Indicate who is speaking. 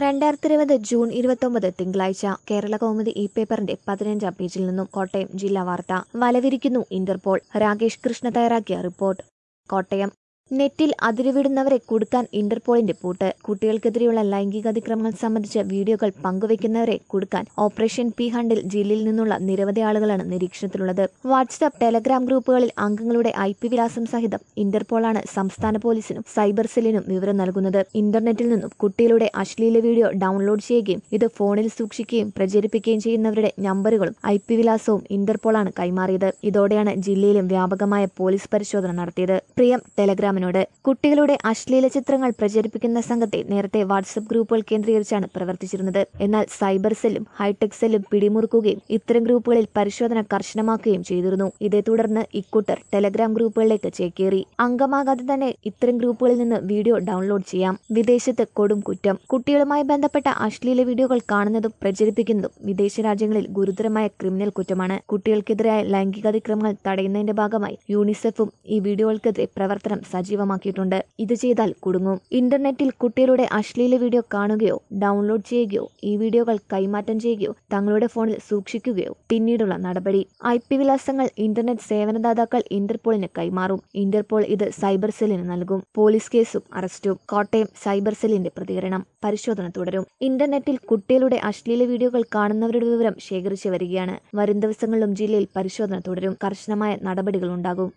Speaker 1: രണ്ടായിരത്തി ഇരുപത് ജൂൺ ഇരുപത്തൊമ്പത് തിങ്കളാഴ്ച കേരള കൗമുദി ഇ പേപ്പറിന്റെ പതിനഞ്ചാം പേജിൽ നിന്നും കോട്ടയം ജില്ലാ വാർത്ത വലവിരിക്കുന്നു ഇന്റർപോൾ രാകേഷ് കൃഷ്ണ തയ്യാറാക്കിയ റിപ്പോർട്ട് കോട്ടയം നെറ്റിൽ അതിരുവിടുന്നവരെ കുടുക്കാൻ ഇന്റർപോളിന്റെ പൂട്ട് കുട്ടികൾക്കെതിരെയുള്ള ലൈംഗിക അതിക്രമങ്ങൾ സംബന്ധിച്ച വീഡിയോകൾ പങ്കുവയ്ക്കുന്നവരെ കുടുക്കാൻ ഓപ്പറേഷൻ പി ഹണ്ടിൽ ജില്ലയിൽ നിന്നുള്ള നിരവധി ആളുകളാണ് നിരീക്ഷണത്തിലുള്ളത് വാട്സ്ആപ്പ് ടെലഗ്രാം ഗ്രൂപ്പുകളിൽ അംഗങ്ങളുടെ ഐ പി വിലാസം സഹിതം ഇന്റർപോളാണ് സംസ്ഥാന പോലീസിനും സൈബർ സെല്ലിനും വിവരം നൽകുന്നത് ഇന്റർനെറ്റിൽ നിന്നും കുട്ടികളുടെ അശ്ലീല വീഡിയോ ഡൗൺലോഡ് ചെയ്യുകയും ഇത് ഫോണിൽ സൂക്ഷിക്കുകയും പ്രചരിപ്പിക്കുകയും ചെയ്യുന്നവരുടെ നമ്പറുകളും ഐ പി വിലാസവും ഇന്റർപോളാണ് കൈമാറിയത് ഇതോടെയാണ് ജില്ലയിലും വ്യാപകമായ പോലീസ് പരിശോധന നടത്തിയത് പ്രിയം ടെലഗ്രാമിനോട് കുട്ടികളുടെ അശ്ലീല ചിത്രങ്ങൾ പ്രചരിപ്പിക്കുന്ന സംഘത്തെ നേരത്തെ വാട്സ്ആപ്പ് ഗ്രൂപ്പുകൾ കേന്ദ്രീകരിച്ചാണ് പ്രവർത്തിച്ചിരുന്നത് എന്നാൽ സൈബർ സെല്ലും ഹൈടെക് സെല്ലും പിടിമുറുക്കുകയും ഇത്തരം ഗ്രൂപ്പുകളിൽ പരിശോധന കർശനമാക്കുകയും ചെയ്തിരുന്നു ഇതേ തുടർന്ന് ഇക്കൂട്ടർ ടെലഗ്രാം ഗ്രൂപ്പുകളിലേക്ക് ചേക്കേറി അംഗമാകാതെ തന്നെ ഇത്തരം ഗ്രൂപ്പുകളിൽ നിന്ന് വീഡിയോ ഡൗൺലോഡ് ചെയ്യാം വിദേശത്ത് കൊടും കുറ്റം കുട്ടികളുമായി ബന്ധപ്പെട്ട അശ്ലീല വീഡിയോകൾ കാണുന്നതും പ്രചരിപ്പിക്കുന്നതും വിദേശ രാജ്യങ്ങളിൽ ഗുരുതരമായ ക്രിമിനൽ കുറ്റമാണ് കുട്ടികൾക്കെതിരായ ലൈംഗികാതിക്രമങ്ങൾ തടയുന്നതിന്റെ ഭാഗമായി യൂണിസെഫും ഈ വീഡിയോകൾക്കെതിരെ പ്രവർത്തനം സജീവമാക്കിയിട്ടുണ്ട് ഇത് ചെയ്താൽ കുടുങ്ങും ഇന്റർനെറ്റിൽ കുട്ടികളുടെ അശ്ലീല വീഡിയോ കാണുകയോ ഡൗൺലോഡ് ചെയ്യുകയോ ഈ വീഡിയോകൾ കൈമാറ്റം ചെയ്യുകയോ തങ്ങളുടെ ഫോണിൽ സൂക്ഷിക്കുകയോ പിന്നീടുള്ള നടപടി ഐ പി വിലാസങ്ങൾ ഇന്റർനെറ്റ് സേവനദാതാക്കൾ ഇന്റർപോളിന് കൈമാറും ഇന്റർപോൾ ഇത് സൈബർ സെല്ലിന് നൽകും പോലീസ് കേസും അറസ്റ്റും കോട്ടയം സൈബർ സെല്ലിന്റെ പ്രതികരണം പരിശോധന തുടരും ഇന്റർനെറ്റിൽ കുട്ടികളുടെ അശ്ലീല വീഡിയോകൾ കാണുന്നവരുടെ വിവരം ശേഖരിച്ചു വരികയാണ് വരും ദിവസങ്ങളിലും ജില്ലയിൽ പരിശോധന തുടരും കർശനമായ നടപടികൾ ഉണ്ടാകും